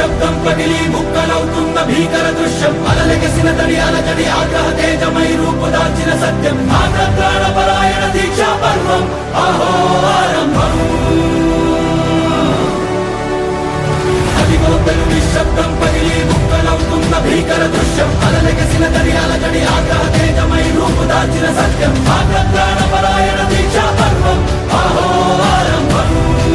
నిశ్శబ్దం పగిలి ముక్కలవుతున్న భీకర దృశ్యం అలలెగసిన తడి అలజడి ఆగ్రహ తేజమై రూపుదాల్చిన సత్యం ఆగ్రత్రాణ పరాయణ దీక్షా పర్వం అహో ఆరంభం అదిగో పెను నిశ్శబ్దం పగిలి ముక్కలవుతున్న భీకర దృశ్యం అలలెగసిన తడి అలజడి ఆగ్రహ తేజమై రూపుదాల్చిన సత్యం ఆగ్రత్రాణ పరాయణ దీక్షా పర్వం అహో ఆరంభం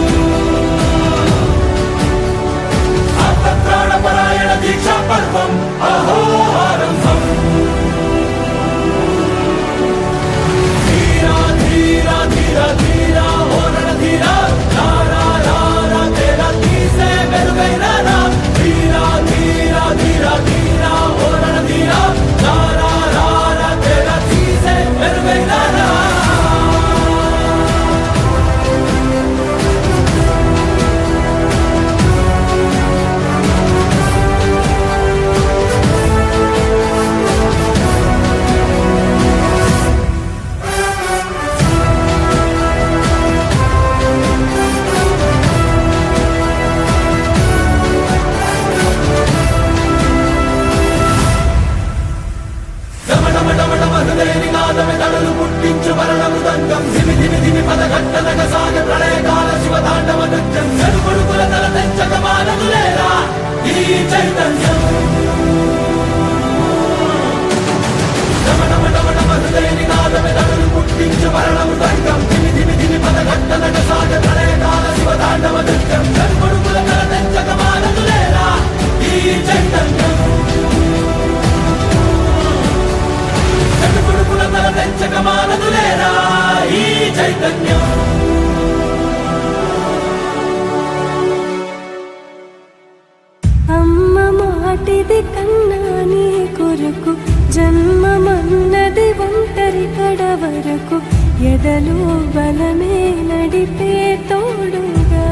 ఆర్తత్రాణపరాయణ దీక్షా పర్వం అహో ఆరంభం ధీరా ధీరా ధీరా ధీరా ఓరణ ధీరా రారా రారా తేరా తీసే మెరుగైన రా ధీరా ధీరా ధీరా ధీరా ఓరణ ధీరా రారా రారా తేరా తీసే మెరుగైన రా హృదయని నాదమే తడలు పుట్టించు మరణ మృదంగం ధిమి ధిమి ధిమి పదఘట్టనగ సాగ ప్రళయకాల శివ తాండవ నృత్యం చెడుకొడుకుల తల తెంచక మానదులేరా ఈ చైతన్యం రమణమటమటమ హృదయని నాదమే తడలు పుట్టించు మరణ మృదంగం ధిమి ధిమి ధిమి పదఘట్టనగ సాగ ప్రళయకాల శివ తాండవ నృత్యం చెడుకొడుకుల తల తెంచక మానదులేరా ఈ చైతన్యం చెడుకొడుకుల తల తెంచక మానదులేరా ఈ చైతన్యం అమ్మ మాటిది కన్నా నీ కొరకు జన్మమన్నది ఒంటరి కడ వరకు ఎదలు బలమే నడిపే తోడుగా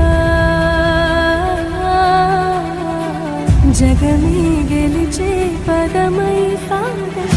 జగమే గెలిచే పదమై సాగ